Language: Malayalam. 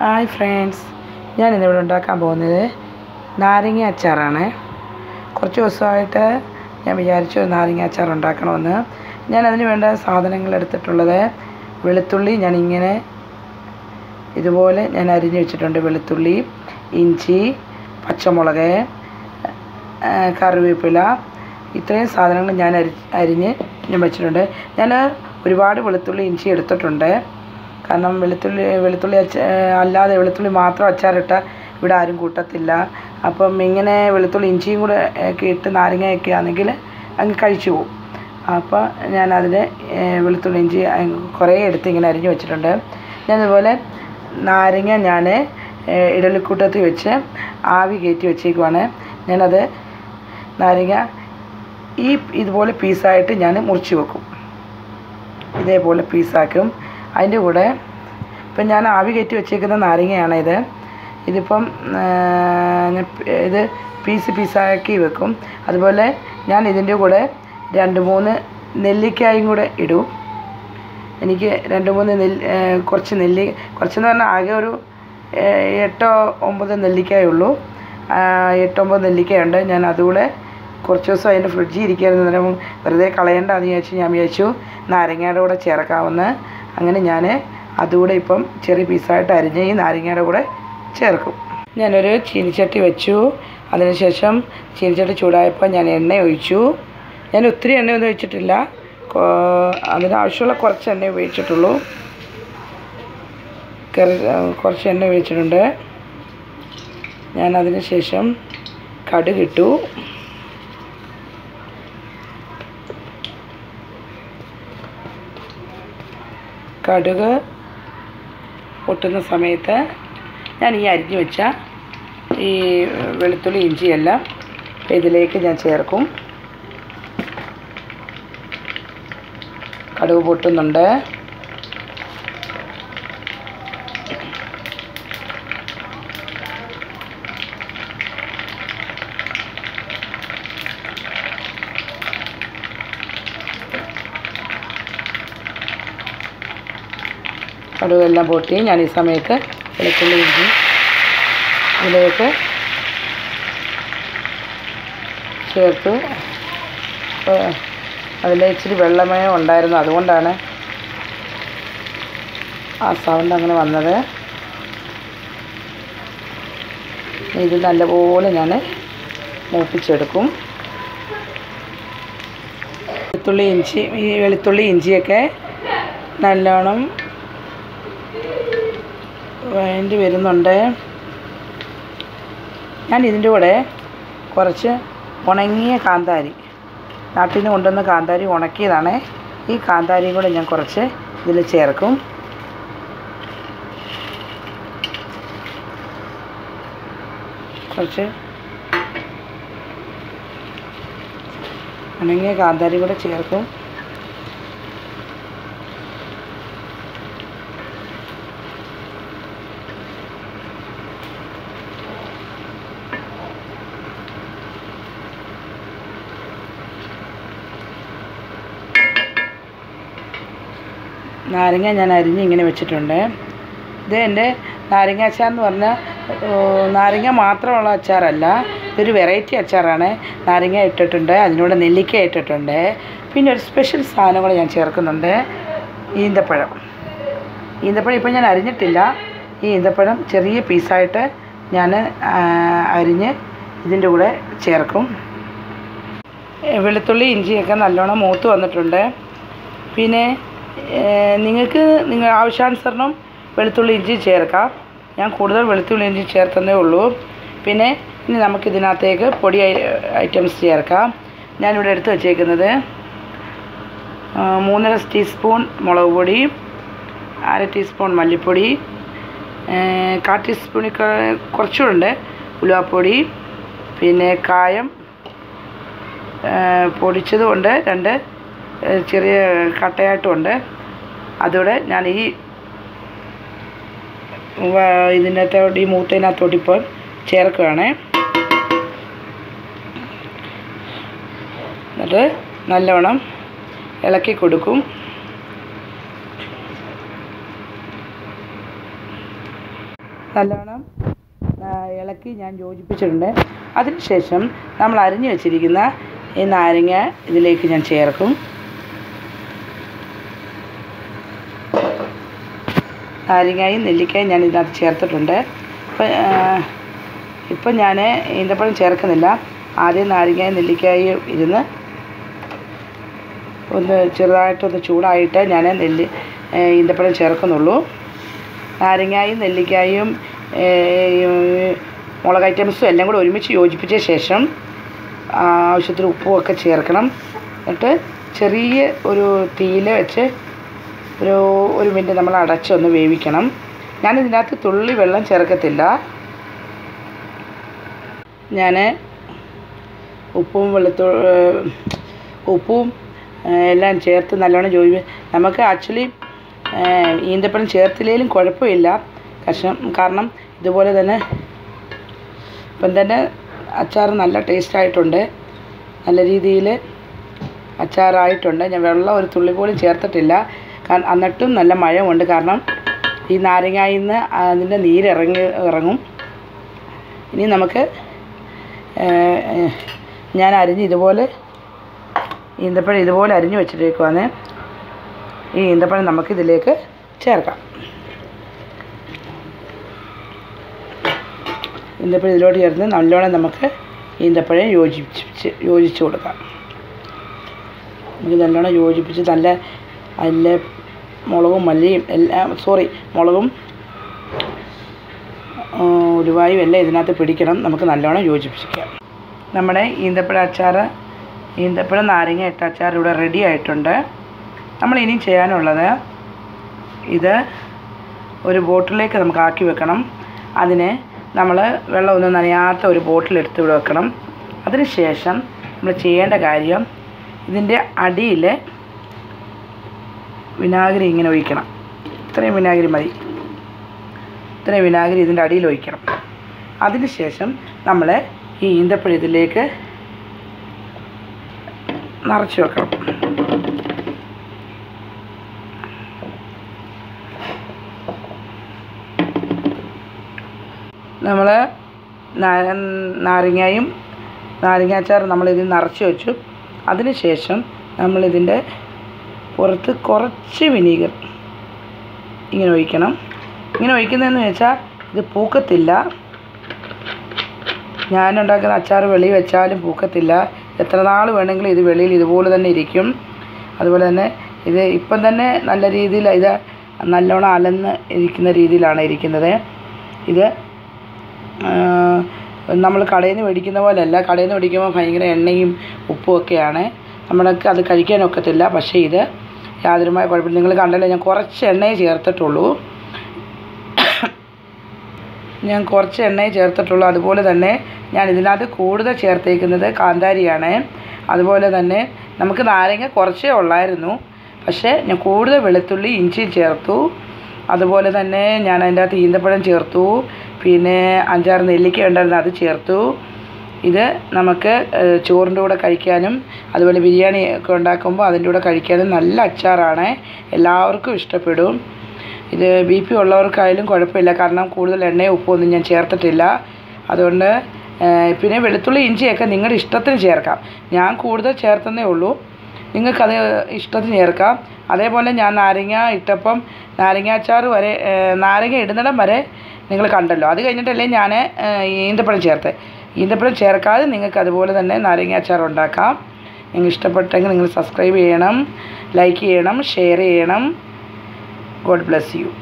ഹായ് ഫ്രണ്ട്സ് ഞാൻ ഇന്നിവിടെ ഉണ്ടാക്കാൻ പോകുന്നത് നാരങ്ങ അച്ചാറാണ് കുറച്ച് ദിവസമായിട്ട് ഞാൻ വിചാരിച്ചു നാരങ്ങ അച്ചാർ ഉണ്ടാക്കണമെന്ന് ഞാൻ അതിന് വേണ്ട സാധനങ്ങൾ എടുത്തിട്ടുള്ളത് വെളുത്തുള്ളി ഞാൻ ഇങ്ങനെ ഇതുപോലെ ഞാൻ അരിഞ്ഞ് വെച്ചിട്ടുണ്ട് വെളുത്തുള്ളി ഇഞ്ചി പച്ചമുളക് ആ, കറിവേപ്പില ഇത്രയും സാധനങ്ങൾ ഞാൻ അരി അരിഞ്ഞ് ഞാൻ വെച്ചിട്ടുണ്ട് ഞാൻ ഒരുപാട് വെളുത്തുള്ളി ഇഞ്ചി എടുത്തിട്ടുണ്ട് കാരണം വെളുത്തുള്ളി വെളുത്തുള്ളി അച്ച അല്ലാതെ വെളുത്തുള്ളി മാത്രം അച്ചാറിട്ട ഇവിടെ ആരും കൂട്ടത്തില്ല അപ്പം ഇങ്ങനെ വെളുത്തുള്ളി ഇഞ്ചിയും കൂടെ ഒക്കെ ഇട്ട് നാരങ്ങയൊക്കെ ആണെങ്കിൽ അങ്ങ് കഴിച്ചു പോകും അപ്പോൾ ഞാനതിൽ വെളുത്തുള്ളി ഇഞ്ചി അങ് കുറേ എടുത്ത് ഇങ്ങനെ അരിഞ്ഞ് വെച്ചിട്ടുണ്ട് ഞാനിതുപോലെ നാരങ്ങ ഞാൻ ഇഡലിക്കൂട്ടത്തിൽ വെച്ച് ആവി കയറ്റി വെച്ചേക്കുവാണ് ഞാനത് നാരങ്ങ ഈ ഇതുപോലെ പീസായിട്ട് ഞാൻ മുറിച്ച് വെക്കും ഇതേപോലെ പീസാക്കും അതിൻ്റെ കൂടെ ഇപ്പം ഞാൻ ആവി കയറ്റി വെച്ചേക്കുന്ന നാരങ്ങയാണ് ഇത് ഇതിപ്പം ആ, ഞാൻ പ്- ഇത് പീസ് പീസാക്കി വെക്കും അതുപോലെ ഞാൻ ഇതിൻ്റെ കൂടെ രണ്ട് മൂന്ന് നെല്ലിക്കായും കൂടെ ഇടും എനിക്ക് രണ്ട് മൂന്ന് നെല്ലി ഏ, കുറച്ച് നെല്ലി കുറച്ചെന്ന് പറഞ്ഞാൽ ആകെ ഒരു ഏ, എട്ടോ ഒമ്പത് നെല്ലിക്കായേ ഉള്ളൂ ആ, എട്ടൊമ്പത് നെല്ലിക്കയുണ്ട് ഞാൻ അതുകൂടെ കുറച്ച് ദിവസം അതിൻ്റെ ഫ്രിഡ്ജിൽ ഇരിക്കായിരുന്നു നേരം വെറുതെ കളയണ്ട എന്ന് വിചാരിച്ച് ഞാൻ വിചാരിച്ചു നാരങ്ങയുടെ കൂടെ ചേർക്കാമെന്ന് അങ്ങനെ ഞാൻ അതുകൂടെ ഇപ്പം ചെറിയ പീസായിട്ട് അരിഞ്ഞ് ഈ നാരങ്ങയുടെ കൂടെ ചേർക്കും ഞാനൊരു ചീനിച്ചട്ടി വെച്ചു അതിനുശേഷം ചീനിച്ചട്ടി ചൂടായപ്പോൾ ഞാൻ എണ്ണ ഒഴിച്ചു ഞാൻ ഒത്തിരി എണ്ണയൊന്നും ഒഴിച്ചിട്ടില്ല കൊ- അതിനാവശ്യമുള്ള കുറച്ച് എണ്ണ ഉപയോഗിച്ചിട്ടുള്ളൂ കറി കുറച്ച് എണ്ണ ഒഴിച്ചിട്ടുണ്ട് ഞാൻ അതിന് ശേഷം കടുകിട്ടു കടുക് പൊട്ടുന്ന സമയത്ത് ഞാൻ ഈ അരിഞ്ഞു വെച്ച ഈ വെളുത്തുള്ളി ഇഞ്ചിയെല്ലാം ഇതിലേക്ക് ഞാൻ ചേർക്കും കടുക് പൊട്ടുന്നുണ്ട് കടുകെല്ലാം പൊട്ടി ഞാൻ ഈ സമയത്ത് വെളുത്തുള്ളി ഇഞ്ചി ഇതിലേക്ക് ചേർത്തു ഏഹ് അതിൽ ഇച്ചിരി വെള്ളമയം ഉണ്ടായിരുന്നു അതുകൊണ്ടാണ് ആ സൗണ്ട് അങ്ങനെ വന്നത് ഇത് നല്ലപോലെ ഞാൻ മൂപ്പിച്ചെടുക്കും വെളുത്തുള്ളി ഇഞ്ചി ഈ വെളുത്തുള്ളി ഇഞ്ചിയൊക്കെ നല്ലോണം വേണ്ടി വരുന്നുണ്ട് ഞാൻ ഇതിൻ്റെ കൂടെ കുറച്ച് ഉണങ്ങിയ കാന്താരി നാട്ടിൽ നിന്ന് കൊണ്ടുവന്ന കാന്താരി ഉണക്കിയതാണ് ഈ കാന്താരിയും കൂടെ ഞാൻ കുറച്ച് ഇതിൽ ചേർക്കും കുറച്ച് ഉണങ്ങിയ കാന്താരി കൂടെ ചേർക്കും നാരങ്ങ ഞാൻ അരിഞ്ഞ് ഇങ്ങനെ വെച്ചിട്ടുണ്ട് ഇത് എൻ്റെ നാരങ്ങ അച്ചാർ എന്ന് പറഞ്ഞാൽ ഏഹ്, നാരങ്ങ മാത്രമുള്ള അച്ചാറല്ല ഇതൊരു വെറൈറ്റി അച്ചാറാണ് നാരങ്ങ ഇട്ടിട്ടുണ്ട് അതിനൂടെ നെല്ലിക്ക ഇട്ടിട്ടുണ്ട് പിന്നെ ഒരു സ്പെഷ്യൽ സാധനം കൂടെ ഞാൻ ചേർക്കുന്നുണ്ട് ഈന്തപ്പഴം ഈന്തപ്പഴം ഇപ്പം ഞാൻ അരിഞ്ഞിട്ടില്ല ഈ ഈന്തപ്പഴം ചെറിയ പീസായിട്ട് ഞാൻ ആ, അരിഞ്ഞ് ഇതിൻ്റെ കൂടെ ചേർക്കും ഏ, വെളുത്തുള്ളി ഇഞ്ചിയൊക്കെ നല്ലോണം മൂത്ത് വന്നിട്ടുണ്ട് പിന്നെ ഏഹ്, നിങ്ങൾക്ക് നിങ്ങൾ ആവശ്യാനുസരണം വെളുത്തുള്ളി ഇഞ്ചി ചേർക്കാം ഞാൻ കൂടുതൽ വെളുത്തുള്ളി ഇഞ്ചി ചേർത്തതേ ഉള്ളൂ പിന്നെ ഇനി നമുക്ക് ഇതിനകത്തേക്ക് പൊടി ഐ- ഐറ്റംസ് ചേർക്കാം ഞാനിവിടെ എടുത്ത് വച്ചേക്കുന്നത് ആ, മൂന്നര ടീസ്പൂൺ മുളക് പൊടി അര ടീസ്പൂൺ മല്ലിപ്പൊടി ഏഹ്, കാ ടീസ്പൂണിൽ കുറച്ചുകൂടെ ഉലുവാപ്പൊടി പിന്നെ കായം ഏഹ് പൊടിച്ചതുകൊണ്ട് രണ്ട് ഏഹ് ചെറിയ കട്ടയായിട്ടുമുണ്ട് അതുകൂടെ ഞാൻ ഈ വ- ഇതിനകത്തോട്ട് ഈ മൂത്തതിനകത്തോട്ട് ഇപ്പോൾ ചേർക്കുകയാണ് എന്നിട്ട് നല്ലവണ്ണം ഇളക്കി കൊടുക്കും നല്ലോണം ആ, ഇളക്കി ഞാൻ യോജിപ്പിച്ചിട്ടുണ്ട് അതിനുശേഷം നമ്മൾ അരിഞ്ഞു വെച്ചിരിക്കുന്ന ഈ നാരങ്ങ ഇതിലേക്ക് ഞാൻ ചേർക്കും നാരങ്ങയും നെല്ലിക്കയും ഞാൻ ഇതിനകത്ത് ചേർത്തിട്ടുണ്ട് ഇപ്പം ഇപ്പം ഞാൻ ഈന്തപ്പഴം ചേർക്കുന്നില്ല ആദ്യം നാരങ്ങയും നെല്ലിക്കായും ഇരുന്ന് ഒന്ന് ചെറുതായിട്ടൊന്ന് ചൂടായിട്ട് ഞാൻ നെല്ലി ഏഹ് ഈന്തപ്പഴം ചേർക്കുന്നുള്ളൂ നാരങ്ങായും നെല്ലിക്കായും ഏഹ് മുളക് ഐറ്റംസും എല്ലാം കൂടെ ഒരുമിച്ച് യോജിപ്പിച്ച ശേഷം ആവശ്യത്തിന് ഉപ്പും ഒക്കെ ചേർക്കണം എന്നിട്ട് ചെറിയ ഒരു തീയിൽ വെച്ച് ഒരു ഒരു മിനിറ്റ് നമ്മൾ അടച്ചൊന്ന് വേവിക്കണം ഞാൻ ഇതിനകത്ത് തുള്ളി വെള്ളം ചേർക്കത്തില്ല ഞാൻ ഉപ്പും വെളുത്തു ഉപ്പും ഏഹ് എല്ലാം ചേർത്ത് നല്ലോണം ജോലി നമുക്ക് ആക്ച്വലി ഈന്തപ്പഴം ചേർത്തില്ലെങ്കിലും കുഴപ്പമില്ല കഷ്ണം കാരണം ഇതുപോലെ തന്നെ ഇപ്പം തന്നെ അച്ചാർ നല്ല ടേസ്റ്റ് ആയിട്ടുണ്ട് നല്ല രീതിയിൽ അച്ചാറായിട്ടുണ്ട് ഞാൻ വെള്ളം ഒരു തുള്ളി പോലും ചേർത്തിട്ടില്ല കാരണം എന്നിട്ടും നല്ല മയമുണ്ട് കാരണം ഈ നാരങ്ങയിൽ നിന്ന് അതിൻ്റെ നീരിറങ്ങി ഇറങ്ങും ഇനി നമുക്ക് ഏഹ്, ഏഹ്, ഞാൻ അരിഞ്ഞ് ഇതുപോലെ ഈന്തപ്പഴം ഇതുപോലെ അരിഞ്ഞ് വെച്ചിട്ടേക്കുവാണ് ഈ ഈന്തപ്പഴം നമുക്ക് ഇതിലേക്ക് ചേർക്കാം ഈന്തപ്പഴം ഇതിലോട്ട് ചേർത്ത് നല്ലോണം നമുക്ക് ഈന്തപ്പഴം യോജിപ്പിച്ച് യോജിച്ച് കൊടുക്കാം നമുക്ക് നല്ലോണം യോജിപ്പിച്ച് നല്ല അതിൽ മുളകും മല്ലിയും എല്ലാം സോറി മുളകും ആ, ഉലുവായും എല്ലാം ഇതിനകത്ത് പിടിക്കണം നമുക്ക് നല്ലോണം യോജിപ്പിക്കാം നമ്മുടെ ഈന്തപ്പഴ അച്ചാർ ഈന്തപ്പഴം നാരങ്ങ ഇട്ട അച്ചാർ ഇവിടെ റെഡി ആയിട്ടുണ്ട് നമ്മൾ ഇനി ചെയ്യാനുള്ളത് ഇത് ഒരു ബോട്ടിലേക്ക് നമുക്ക് ആക്കി വെക്കണം അതിന് നമ്മൾ വെള്ളമൊന്നും നനയാത്ത ഒരു ബോട്ടിൽ എടുത്ത് ഇവിടെ വെക്കണം അതിന് ശേഷം നമ്മൾ ചെയ്യേണ്ട കാര്യം ഇതിൻ്റെ അടിയിൽ വിനാഗിരി ഇങ്ങനെ ഒഴിക്കണം ഇത്രയും വിനാഗിരി മതി ഇത്രയും വിനാഗിരി ഇതിൻ്റെ അടിയിൽ ഒഴിക്കണം അതിന് ശേഷം നമ്മൾ ഈ ഈന്തപ്പഴം ഇതിലേക്ക് നിറച്ച് വെക്കണം നമ്മൾ നാരങ്ങയും നാരങ്ങാച്ചാർ നമ്മളിതിൽ നിറച്ച് വെച്ചു അതിന് ശേഷം നമ്മളിതിൻ്റെ പുറത്ത് കുറച്ച് വിനീഗർ ഇങ്ങനെ ഒഴിക്കണം ഇങ്ങനെ ഒഴിക്കുന്നതെന്ന് വെച്ചാൽ ഇത് പൂക്കത്തില്ല ഞാനുണ്ടാക്കുന്ന അച്ചാർ വെളിയിൽ വെച്ചാലും പൂക്കത്തില്ല എത്ര നാൾ വേണമെങ്കിലും ഇത് വെളിയിൽ ഇതുപോലെ തന്നെ ഇരിക്കും അതുപോലെ തന്നെ ഇത് ഇപ്പം തന്നെ നല്ല രീതിയിൽ ഇത് നല്ലോണം അലന്ന് ഇരിക്കുന്ന രീതിയിലാണ് ഇരിക്കുന്നത് ഇത് നമ്മൾ കടയിൽ നിന്ന് മേടിക്കുന്ന പോലെയല്ല കടയിൽ നിന്ന് മേടിക്കുമ്പോൾ ഭയങ്കര എണ്ണയും ഉപ്പും ഒക്കെയാണ് നമ്മൾക്ക് അത് കഴിക്കാനൊക്കത്തില്ല പക്ഷേ ഇത് യാതൊരുമായ കുഴപ്പമില്ല നിങ്ങൾ കണ്ടല്ലോ ഞാൻ കുറച്ച് എണ്ണയെ ചേർത്തിട്ടുള്ളൂ ഞാൻ കുറച്ച് എണ്ണയെ ചേർത്തിട്ടുള്ളൂ അതുപോലെ തന്നെ ഞാൻ ഇതിനകത്ത് കൂടുതൽ ചേർത്തേക്കുന്നത് കാന്താരിയാണ് അതുപോലെ തന്നെ നമുക്ക് നാരങ്ങ കുറച്ചേ ഉള്ളായിരുന്നു പക്ഷേ ഞാൻ കൂടുതൽ വെളുത്തുള്ളി ഇഞ്ചി ചേർത്തു അതുപോലെ തന്നെ ഞാൻ അതിൻ്റെ അകത്ത് ഈന്തപ്പഴം ചേർത്തു പിന്നെ അഞ്ചാറ് നെല്ലിക്ക ഉണ്ടായിരുന്നു അത് ചേർത്തു ഇത് നമുക്ക് ഏഹ്, ചോറിൻ്റെ കൂടെ കഴിക്കാനും അതുപോലെ ബിരിയാണി ഒക്കെ ഉണ്ടാക്കുമ്പോൾ അതിൻ്റെ കൂടെ കഴിക്കാനും നല്ല അച്ചാറാണ് എല്ലാവർക്കും ഇഷ്ടപ്പെടും ഇത് ബി പി ഉള്ളവർക്കായാലും കുഴപ്പമില്ല കാരണം കൂടുതൽ എണ്ണയും ഉപ്പും ഒന്നും ഞാൻ ചേർത്തിട്ടില്ല അതുകൊണ്ട് ഏഹ്, പിന്നെ വെളുത്തുള്ളി ഇഞ്ചിയൊക്കെ നിങ്ങളുടെ ഇഷ്ടത്തിന് ചേർക്കാം ഞാൻ കൂടുതൽ ചേർത്തന്നേ ഉള്ളൂ നിങ്ങൾക്കത് ഇഷ്ടത്തിന് ചേർക്കാം അതേപോലെ ഞാൻ നാരങ്ങ ഇട്ടപ്പം നാരങ്ങാച്ചാർ വരെ ഏഹ്, നാരങ്ങ ഇടുന്നിടം വരെ നിങ്ങൾ കണ്ടല്ലോ അത് കഴിഞ്ഞിട്ടല്ലേ ഞാൻ ഈന്തപ്പഴം ചേർത്ത് ഈന്തപ്പഴം ചേർക്കാതെ നിങ്ങൾക്ക് അതുപോലെ തന്നെ നാരങ്ങാച്ചാർ ഉണ്ടാക്കാം നിങ്ങൾ ഇഷ്ടപ്പെട്ടെങ്കിൽ നിങ്ങൾ സബ്സ്ക്രൈബ് ചെയ്യണം ലൈക്ക് ചെയ്യണം ഷെയർ ചെയ്യണം ഗോഡ് ബ്ലെസ് യു